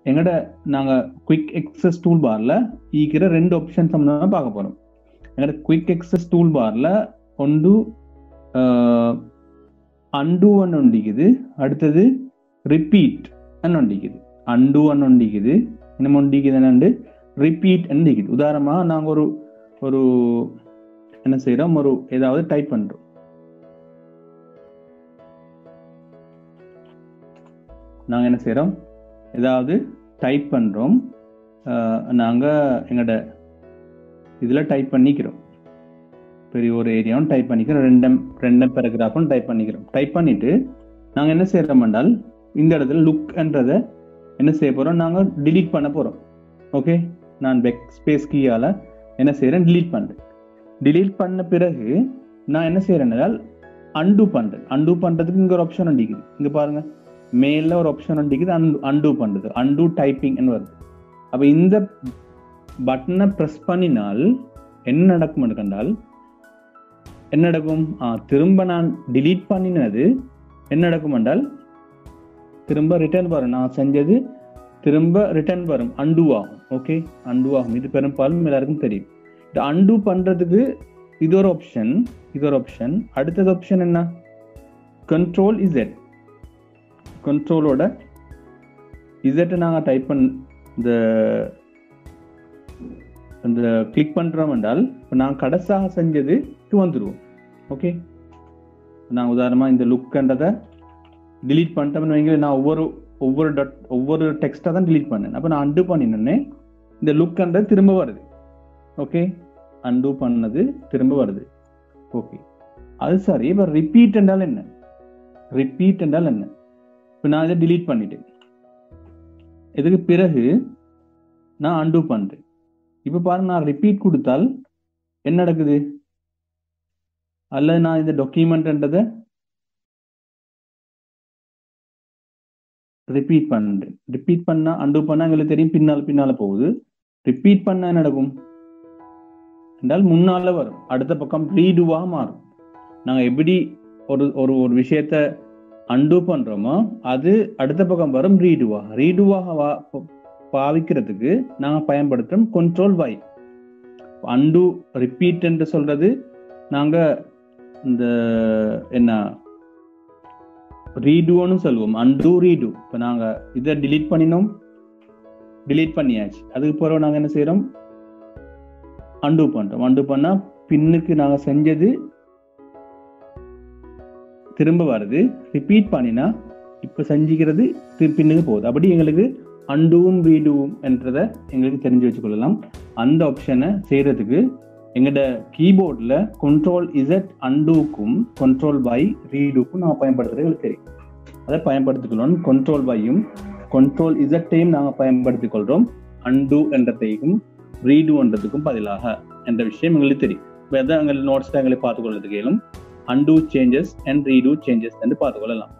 எங்கட நாங்க quick excess tool பார்ல ஈக்கிற ரெண்டு ஆப்ஷன் சம்பந்தமா பார்க்க போறோம் எங்கட குயிக் எக்ஸஸ் டூல் பார்ல ஒன்று அண்டு ஒன்று ஒண்டிக்குது அடுத்தது ரிப்பீட் ஒண்டிக்குது அண்டு ஒன்று ஒண்டிக்குது இன்னும் ஒண்டிக்குது என்னண்டு ரிப்பீட் ஒண்டிக்குது உதாரணமா நாங்க ஒரு ஒரு என்ன செய்யறோம் ஒரு ஏதாவது டைப் பண்றோம் நாங்க என்ன செய்யறோம் ஏதாவது டைப் பண்றோம் அஹ், நாங்க எங்கட இதுல டைப் பண்ணிக்கிறோம் பெரிய ஒரு ஏரியாவும் டைப் பண்ணிக்கிறோம் ரெண்டும் ரெண்டும் பேராகிராஃபும் டைப் பண்ணிக்கிறோம் டைப் பண்ணிட்டு நாங்க என்ன செய்யறோம் என்றால் இந்த இடத்துல லுக்ன்றத என்ன செய்ய போறோம் நாங்க delete பண்ண போறோம் ஓகே நான் பெக் ஸ்பேஸ் கீயால என்ன செய்யறேன் delete பண்றேன் delete பண்ண பிறகு நான் என்ன செய்யறேன் என்றால் அன்டூ பண்றேன் அன்டூ பண்றதுக்கு இங்க ஒரு ஆப்ஷன் அடிக்குது இங்க பாருங்க மேல ஒரு ஆப்ஷன் அடிக்குது அன்டூ பண்றது அன்டூ டைப்பிங் வருது அப்ப இந்த பட்டனை பிரஸ் பண்ணினால் என்ன நடக்கும் கண்டால் என்ன நடக்கும் ஆ, திரும்ப நான் delete பண்ணினது என்ன நடக்கும் என்றால் திரும்ப ரிட்டர்ன் வரும் நான் செஞ்சது திரும்ப ரிட்டர்ன் வரும் அண்டு ஆகும் ஓகே அண்டு ஆகும் இது பெரும்பாலும் எல்லாருக்கும் தெரியும் இது அண்டு பண்றதுக்கு இது ஒரு ஆப்ஷன் இது ஒரு ஆப்ஷன் அடுத்தது ஆப்ஷன் என்ன கண்ட்ரோல் இசட் கண்ட்ரோலோட இசட்டை நாங்கள் டைப் பண்ண இந்த அந்த கிளிக் பண்றோம் என்றால் இப்போ நான் கடைசியாக செஞ்சதுக்கு வந்துடுவோம் ஓகே நான் உதாரணமா இந்த லுக்ன்றதை delete பண்ணிட்டோம்னு வைங்க நான் ஒவ்வொரு ஒவ்வொரு dot ஒவ்வொரு டெக்ஸ்ட்டாக தான் delete பண்ணேன் அப்போ நான் அண்டு பண்ணினோடனே இந்த லுக்ன்றது திரும்ப வருது ஓகே அண்டு பண்ணது திரும்ப வருது ஓகே அது சரி இப்போ ரிப்பீட் என்றால் என்ன ரிப்பீட் என்றால் என்ன இப்போ நான் இதை delete பண்ணிட்டேன் இதுக்கு பிறகு நான் அண்டு பண்றேன் இப்போ பாருங்க நான் ரிப்பீட் கொடுத்தால் என்ன நடக்குது அல்லது நான் இந்த டாக்குமெண்ட்ன்றதை ரிப்பீட் பண்றேன் ரிப்பீட் பண்ணா அண்டு பண்ணா எங்களுக்கு தெரியும் பின்னால பின்னால போகுது ரிப்பீட் பண்ணா என்ன நடக்கும் என்றால் முன்னால வரும் அடுத்த பக்கம் ரீடுவா மாறும் நாங்க எப்படி ஒரு ஒரு ஒரு விஷயத்த அண்டு பண்றோமோ அது அடுத்த பக்கம் வரும் ரீடுவா ரீடுவாக பாவிக்கிறதுக்கு நாங்க பயன்படுத்துறோம் control y அண்டு ரிப்பீட் என்று சொல்றது நாங்க இந்த என்ன ரீடுன்னு சொல்லுவோம் அண்டு ரீடு இப்போ நாங்க இதை delete பண்ணினோம் delete பண்ணியாச்சு அதுக்கு பிறகு நாங்க என்ன செய்றோம் அண்டு பண்றோம் அண்டு பண்ணா பின்னுக்கு நாங்க செஞ்சது திரும்ப வருது ரிப்பீட் பண்ணினா இப்ப செஞ்சுக்கிறது திரு- பின்னுக்கு போகுது அப்படி எங்களுக்கு அண்டுவும் ரீடுவும் என்றதை எங்களுக்கு தெரிஞ்சு வச்சுக்கொள்ளலாம் அந்த ஆப்ஷனை செய்யறதுக்கு எங்கட கீபோர்டில் control இசட் அண்டுக்கும் control பை ரீடுக்கும் நான் பயன்படுத்துறது எங்களுக்கு தெரியும் அதை பயன்படுத்திக்கொள்ளணும் control பையும் control இசட்டையும் நாங்கள் பயன்படுத்திக் கொள்றோம் அண்டு என்றதையும் ரீடு என்றதுக்கும் பதிலாக என்ற விஷயம் எங்களுக்கு தெரியும் இப்போ எதை எங்கள் நோட்ஸ் எங்களை பார்த்துக்கொள்றதுக்கு இயலும் undo changes and redo changes என்று பார்த்துக்கொள்ளலாம்